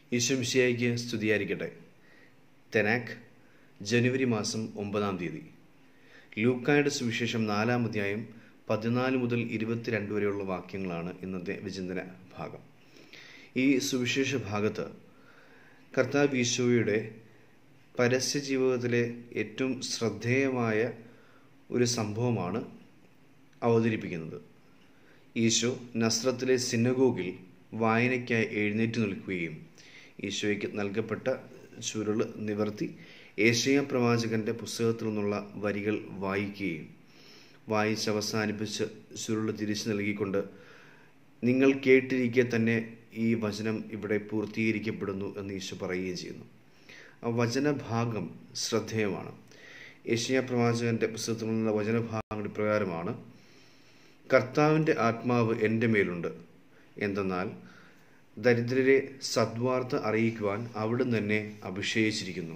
ഈശ്വംശിയായിക്ക് സ്തുതിയായിരിക്കട്ടെ തെനാക്ക് ജനുവരി മാസം ഒമ്പതാം തീയതി ലൂക്കായുടെ സുവിശേഷം നാലാം അധ്യായം പതിനാല് മുതൽ ഇരുപത്തിരണ്ട് വരെയുള്ള വാക്യങ്ങളാണ് ഇന്നത്തെ വിചിന്തന ഭാഗം ഈ സുവിശേഷ ഭാഗത്ത് കർത്താവ് ഈശോയുടെ പരസ്യ ജീവിതത്തിലെ ഏറ്റവും ശ്രദ്ധേയമായ ഒരു സംഭവമാണ് അവതരിപ്പിക്കുന്നത് ഈശോ നസ്രത്തിലെ സിനഗോഗിൽ വായനയ്ക്കായി എഴുന്നേറ്റ് നിൽക്കുകയും ഈശോയ്ക്ക് നൽകപ്പെട്ട ചുരുൾ നിവർത്തി ഏഷ്യ പ്രവാചകന്റെ പുസ്തകത്തിൽ നിന്നുള്ള വരികൾ വായിക്കുകയും വായിച്ച് അവസാനിപ്പിച്ച് ചുരുൾ തിരിച്ചു നൽകിക്കൊണ്ട് നിങ്ങൾ കേട്ടിരിക്കെ തന്നെ ഈ വചനം ഇവിടെ പൂർത്തീകരിക്കപ്പെടുന്നു എന്ന് ഈശോ പറയുകയും ചെയ്യുന്നു ആ വചനഭാഗം ശ്രദ്ധേയമാണ് ഏഷ്യ പ്രവാചകന്റെ പുസ്തകത്തിൽ നിന്നുള്ള വചനഭാഗങ്ങൾ ഇപ്രകാരമാണ് കർത്താവിൻ്റെ ആത്മാവ് എൻ്റെ മേലുണ്ട് എന്തെന്നാൽ ദരിദ്രരെ സദ്വാർത്ത അറിയിക്കുവാൻ അവിടുന്ന് തന്നെ അഭിഷേകിച്ചിരിക്കുന്നു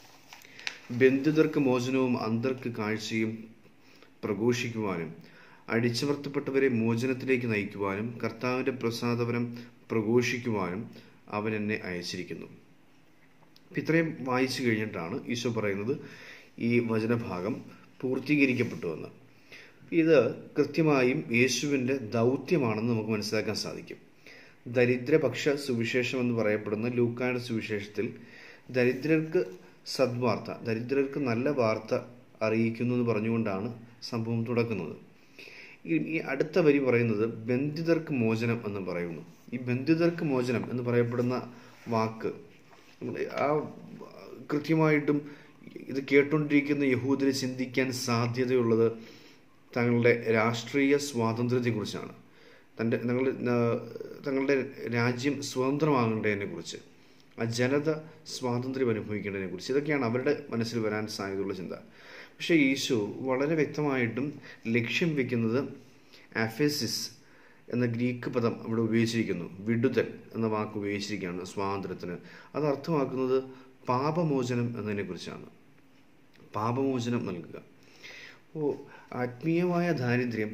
ബന്ധിതർക്ക് മോചനവും അന്തർക്ക് കാഴ്ചയും പ്രഘോഷിക്കുവാനും അടിച്ചമർത്തപ്പെട്ടവരെ മോചനത്തിലേക്ക് നയിക്കുവാനും കർത്താവിൻ്റെ പ്രസാദവനം പ്രഘോഷിക്കുവാനും അവൻ എന്നെ അയച്ചിരിക്കുന്നു ഇത്രയും വായിച്ചു കഴിഞ്ഞിട്ടാണ് ഈശോ പറയുന്നത് ഈ വചനഭാഗം പൂർത്തീകരിക്കപ്പെട്ടുവെന്ന് ഇത് കൃത്യമായും യേശുവിൻ്റെ ദൗത്യമാണെന്ന് നമുക്ക് മനസ്സിലാക്കാൻ സാധിക്കും ദരിദ്രപക്ഷ സുവിശേഷം എന്ന് പറയപ്പെടുന്ന ലൂക്കായുടെ സുവിശേഷത്തിൽ ദരിദ്രർക്ക് സദ്വാർത്ത ദരിദ്രർക്ക് നല്ല വാർത്ത അറിയിക്കുന്നു എന്ന് പറഞ്ഞുകൊണ്ടാണ് സംഭവം തുടക്കുന്നത് ഈ അടുത്ത വരി പറയുന്നത് ബന്ധിതർക്ക് മോചനം എന്ന് പറയുന്നു ഈ ബന്ധിതർക്ക് മോചനം എന്ന് പറയപ്പെടുന്ന വാക്ക് ആ കൃത്യമായിട്ടും ഇത് കേട്ടുകൊണ്ടിരിക്കുന്ന യഹൂദരെ ചിന്തിക്കാൻ സാധ്യതയുള്ളത് തങ്ങളുടെ രാഷ്ട്രീയ സ്വാതന്ത്ര്യത്തെക്കുറിച്ചാണ് തൻ്റെ തങ്ങളുടെ തങ്ങളുടെ രാജ്യം സ്വതന്ത്രമാകേണ്ടതിനെ കുറിച്ച് ആ ജനത സ്വാതന്ത്ര്യം അനുഭവിക്കേണ്ടതിനെ കുറിച്ച് ഇതൊക്കെയാണ് അവരുടെ മനസ്സിൽ വരാൻ സാധ്യതയുള്ള ചിന്ത പക്ഷേ ഈശോ വളരെ വ്യക്തമായിട്ടും ലക്ഷ്യം വെക്കുന്നത് ആഫേസിസ് എന്ന ഗ്രീക്ക് പദം അവിടെ ഉപയോഗിച്ചിരിക്കുന്നു വിടുതൽ എന്ന വാക്ക് ഉപയോഗിച്ചിരിക്കുകയാണ് സ്വാതന്ത്ര്യത്തിന് അത് അർത്ഥമാക്കുന്നത് പാപമോചനം എന്നതിനെ കുറിച്ചാണ് പാപമോചനം നൽകുക ഓ ആത്മീയമായ ദാരിദ്ര്യം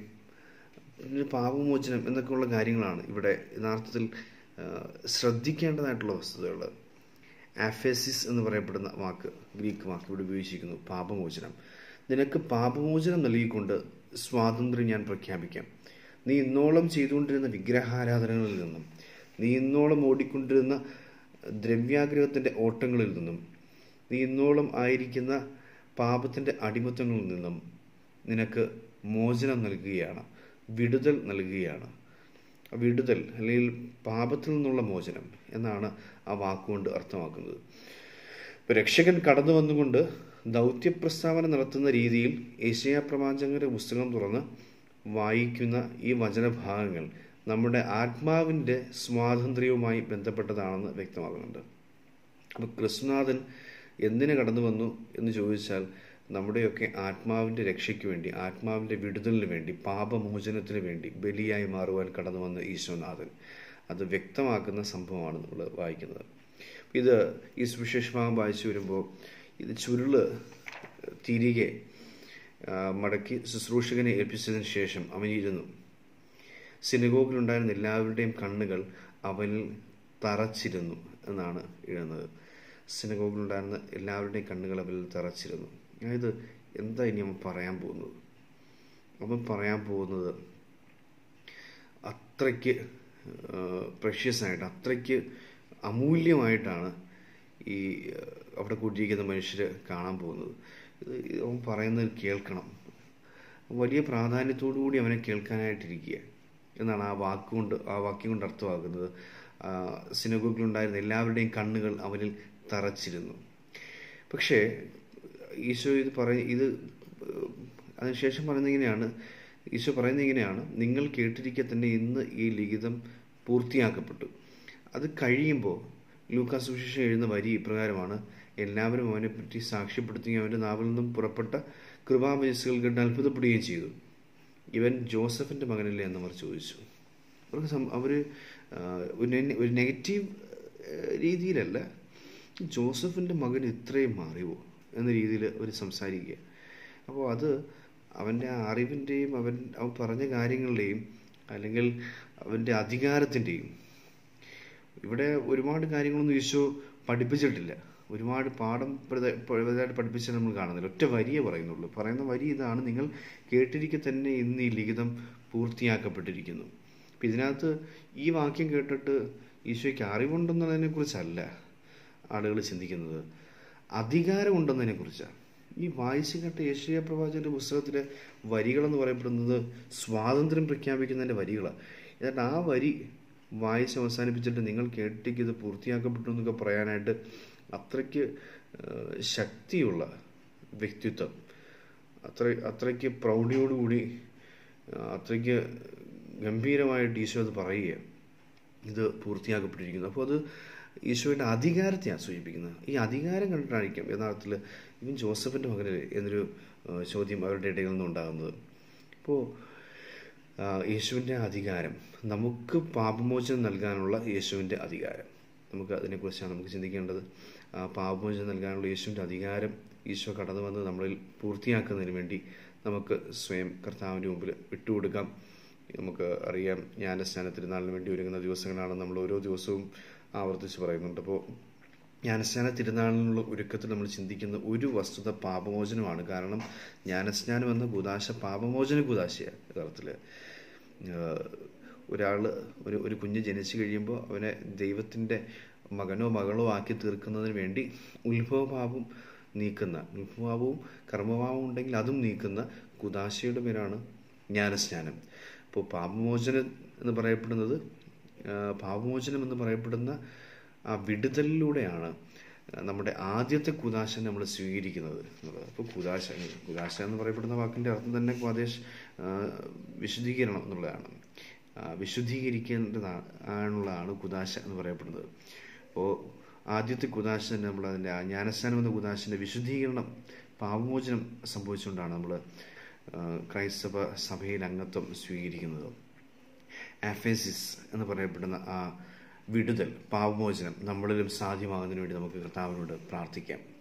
പാപമോചനം എന്നൊക്കെയുള്ള കാര്യങ്ങളാണ് ഇവിടെ യഥാർത്ഥത്തിൽ ശ്രദ്ധിക്കേണ്ടതായിട്ടുള്ള വസ്തുതകൾ ആഫേസിസ് എന്ന് പറയപ്പെടുന്ന വാക്ക് ഗ്രീക്ക് വാക്ക് ഇവിടെ ഉപയോഗിച്ചിരിക്കുന്നു പാപമോചനം നിനക്ക് പാപമോചനം നൽകിക്കൊണ്ട് സ്വാതന്ത്ര്യം ഞാൻ പ്രഖ്യാപിക്കാം നീ ഇന്നോളം ചെയ്തുകൊണ്ടിരുന്ന വിഗ്രഹാരാധനകളിൽ നിന്നും നീ ഇന്നോളം ഓടിക്കൊണ്ടിരുന്ന ദ്രവ്യാഗ്രഹത്തിൻ്റെ ഓട്ടങ്ങളിൽ നിന്നും നീ ഇന്നോളം ആയിരിക്കുന്ന പാപത്തിൻ്റെ അടിമത്തങ്ങളിൽ നിന്നും നിനക്ക് മോചനം നൽകുകയാണ് വിടുതൽ നൽകുകയാണ് വിടുതൽ അല്ലെങ്കിൽ പാപത്തിൽ നിന്നുള്ള മോചനം എന്നാണ് ആ വാക്കുകൊണ്ട് അർത്ഥമാക്കുന്നത് ഇപ്പോൾ രക്ഷകൻ കടന്നു വന്നുകൊണ്ട് ദൗത്യപ്രസ്താവന നടത്തുന്ന രീതിയിൽ ഏഷ്യ പ്രവാചകന്റെ പുസ്തകം തുറന്ന് വായിക്കുന്ന ഈ വചനഭാഗങ്ങൾ നമ്മുടെ ആത്മാവിൻ്റെ സ്വാതന്ത്ര്യവുമായി ബന്ധപ്പെട്ടതാണെന്ന് വ്യക്തമാകുന്നുണ്ട് അപ്പോൾ ക്രിസ്തുനാഥൻ എന്തിനു കടന്നു വന്നു എന്ന് ചോദിച്ചാൽ നമ്മുടെയൊക്കെ ആത്മാവിൻ്റെ രക്ഷയ്ക്ക് വേണ്ടി ആത്മാവിൻ്റെ വിടുതലിന് വേണ്ടി പാപമോചനത്തിന് വേണ്ടി ബലിയായി മാറുവാൻ കടന്നു വന്ന ഈശോനാഥൻ അത് വ്യക്തമാക്കുന്ന സംഭവമാണ് നമ്മൾ വായിക്കുന്നത് ഇത് ഈ സുവിശേഷഭാഗം വായിച്ചു വരുമ്പോൾ ഇത് ചുരുള് തിരികെ മടക്കി ശുശ്രൂഷകനെ ഏൽപ്പിച്ചതിന് ശേഷം അവനിരുന്നു സിനഗോഗിലുണ്ടായിരുന്ന എല്ലാവരുടെയും കണ്ണുകൾ അവനിൽ തറച്ചിരുന്നു എന്നാണ് എഴുതുന്നത് സിനഗോഗിലുണ്ടായിരുന്ന എല്ലാവരുടെയും കണ്ണുകൾ അവനിൽ തറച്ചിരുന്നു അതായത് എന്താ ഇനി അവൻ പറയാൻ പോകുന്നത് അവൻ പറയാൻ പോകുന്നത് അത്രയ്ക്ക് പ്രഷ്യസ് ആയിട്ട് അത്രയ്ക്ക് അമൂല്യമായിട്ടാണ് ഈ അവിടെ കൂട്ടിയിരിക്കുന്ന മനുഷ്യർ കാണാൻ പോകുന്നത് ഇത് അവൻ പറയുന്നത് കേൾക്കണം വലിയ പ്രാധാന്യത്തോടു കൂടി അവനെ കേൾക്കാനായിട്ടിരിക്കുക എന്നാണ് ആ വാക്കുകൊണ്ട് ആ വാക്യം കൊണ്ട് അർത്ഥമാക്കുന്നത് സിനഗോഗിലുണ്ടായിരുന്ന എല്ലാവരുടെയും കണ്ണുകൾ അവനിൽ തറച്ചിരുന്നു പക്ഷേ ഈശോ ഇത് പറയ ഇത് അതിനുശേഷം പറയുന്നത് ഇങ്ങനെയാണ് ഈശോ പറയുന്നത് ഇങ്ങനെയാണ് നിങ്ങൾ കേട്ടിരിക്കെ തന്നെ ഇന്ന് ഈ ലിഖിതം പൂർത്തിയാക്കപ്പെട്ടു അത് കഴിയുമ്പോൾ ലൂക്കാ സുവിശേഷം എഴുതുന്ന വരി ഇപ്രകാരമാണ് എല്ലാവരും അവനെപ്പറ്റി സാക്ഷ്യപ്പെടുത്തുകയും അവൻ്റെ നാവിൽ നിന്നും പുറപ്പെട്ട കൃപാവയസ്സുകൾ കണ്ട് അത്ഭുതപ്പെടുകയും ചെയ്തു ഇവൻ ജോസഫിൻ്റെ മകനല്ലേ എന്നവർ ചോദിച്ചു അവർക്ക് അവർ ഒരു നെഗറ്റീവ് രീതിയിലല്ല ജോസഫിൻ്റെ മകൻ ഇത്രയും മാറിയോ എന്ന രീതിയിൽ അവർ സംസാരിക്കുക അപ്പോൾ അത് അവൻ്റെ ആ അറിവിൻ്റെയും അവൻ അവൻ പറഞ്ഞ കാര്യങ്ങളുടെയും അല്ലെങ്കിൽ അവൻ്റെ അധികാരത്തിൻ്റെയും ഇവിടെ ഒരുപാട് കാര്യങ്ങളൊന്നും ഈശോ പഠിപ്പിച്ചിട്ടില്ല ഒരുപാട് പാഠം പ്രത- പ്രതായിട്ട് പഠിപ്പിച്ച് നമ്മൾ കാണുന്നില്ല ഒറ്റ വരിയെ പറയുന്നുള്ളൂ പറയുന്ന വരി ഇതാണ് നിങ്ങൾ കേട്ടിരിക്കെ തന്നെ ഇന്ന് ഈ ലിഖിതം പൂർത്തിയാക്കപ്പെട്ടിരിക്കുന്നു അപ്പം ഇതിനകത്ത് ഈ വാക്യം കേട്ടിട്ട് ഈശോയ്ക്ക് അറിവുണ്ടെന്നുള്ളതിനെ കുറിച്ചല്ല ആളുകൾ ചിന്തിക്കുന്നത് അധികാരമുണ്ടെന്നതിനെ കുറിച്ചാണ് ഈ വായിച്ചു കേട്ട യേശയ പ്രവാചകന്റെ പുസ്തകത്തിലെ വരികളെന്ന് പറയപ്പെടുന്നത് സ്വാതന്ത്ര്യം പ്രഖ്യാപിക്കുന്നതിൻ്റെ വരികളാണ് എന്നിട്ട് ആ വരി വായിച്ച് അവസാനിപ്പിച്ചിട്ട് നിങ്ങൾ കേട്ടിക്ക് ഇത് പൂർത്തിയാക്കപ്പെട്ടു എന്നൊക്കെ പറയാനായിട്ട് അത്രയ്ക്ക് ഏഹ്, ശക്തിയുള്ള വ്യക്തിത്വം അത്ര അത്രയ്ക്ക് പ്രൗഢിയോടുകൂടി ആ, അത്രയ്ക്ക് ഗംഭീരമായിട്ട് ഈശോ അത് പറയുക ഇത് പൂർത്തിയാക്കപ്പെട്ടിരിക്കുന്നു അപ്പോൾ അത് ഈശോയുടെ അധികാരത്തെയാണ് സൂചിപ്പിക്കുന്നത് ഈ അധികാരം കണ്ടിട്ടായിരിക്കും യഥാർത്ഥത്തിൽ ഇവൻ ജോസഫിൻ്റെ മകനല്ലേ എന്നൊരു ആ, ചോദ്യം അവരുടെ ഇടയിൽ നിന്നുണ്ടാകുന്നത് അപ്പോൾ യേശുവിൻ്റെ അധികാരം നമുക്ക് പാപമോചനം നൽകാനുള്ള യേശുവിൻ്റെ അധികാരം നമുക്ക് അതിനെക്കുറിച്ചാണ് നമുക്ക് ചിന്തിക്കേണ്ടത് ആ പാപമോചനം നൽകാനുള്ള യേശുവിൻ്റെ അധികാരം ഈശോ കടന്നു വന്ന് നമ്മളിൽ പൂർത്തിയാക്കുന്നതിന് വേണ്ടി നമുക്ക് സ്വയം കർത്താവിൻ്റെ മുമ്പിൽ വിട്ടുകൊടുക്കാം നമുക്ക് അറിയാം ജ്ഞാനസ്നാന തിരുനാളിന് വേണ്ടി ഒരുങ്ങുന്ന ദിവസങ്ങളാണ് നമ്മൾ ഓരോ ദിവസവും ആവർത്തിച്ച് പറയുന്നുണ്ട് അപ്പോൾ ജ്ഞാനസ്നാന തിരുനാളിനുള്ള ഒരുക്കത്തിൽ നമ്മൾ ചിന്തിക്കുന്ന ഒരു വസ്തുത പാപമോചനമാണ് കാരണം ജ്ഞാനസ്നാനം എന്ന കുതാശ പാപമോചന കുതാശയാണ് യഥാർത്ഥത്തിൽ ഒരാൾ ഒരു ഒരു കുഞ്ഞ് ജനിച്ചു കഴിയുമ്പോൾ അവനെ ദൈവത്തിൻ്റെ മകനോ മകളോ ആക്കി തീർക്കുന്നതിന് വേണ്ടി ഉത്ഭവഭാവം നീക്കുന്ന ഉത്ഭവഭാവവും കർമ്മഭാവവും ഉണ്ടെങ്കിൽ അതും നീക്കുന്ന കുതാശയുടെ പേരാണ് ജ്ഞാനസ്നാനം അപ്പോൾ പാപമോചനം എന്ന് പറയപ്പെടുന്നത് ആ, പാപമോചനം എന്ന് പറയപ്പെടുന്ന ആ വിടുതലിലൂടെയാണ് നമ്മുടെ ആദ്യത്തെ കുതാശ നമ്മൾ സ്വീകരിക്കുന്നത് എന്നുള്ളത് അപ്പോൾ കുതാശ കുതാശ എന്ന് പറയപ്പെടുന്ന വാക്കിൻ്റെ അർത്ഥം തന്നെ ക്വാദേശ് വിശുദ്ധീകരണം എന്നുള്ളതാണ് ആ, വിശുദ്ധീകരിക്കേണ്ടതാണ് ആണുള്ളതാണ് കുതാശ എന്ന് പറയപ്പെടുന്നത് അപ്പോൾ ആദ്യത്തെ കുതാശ തന്നെ നമ്മൾ അതിൻ്റെ ആ ജ്ഞാനസ്ഥാനം എന്ന കുതാശിൻ്റെ വിശുദ്ധീകരണം പാപമോചനം സംഭവിച്ചുകൊണ്ടാണ് നമ്മൾ ക്രൈസ്തവ സഭയിൽ അംഗത്വം സ്വീകരിക്കുന്നത് ആഫേസിസ് എന്ന് പറയപ്പെടുന്ന ആ വിടുതൽ പാപമോചനം നമ്മളിലും സാധ്യമാകുന്നതിന് വേണ്ടി നമുക്ക് കർത്താവിനോട് പ്രാർത്ഥിക്കാം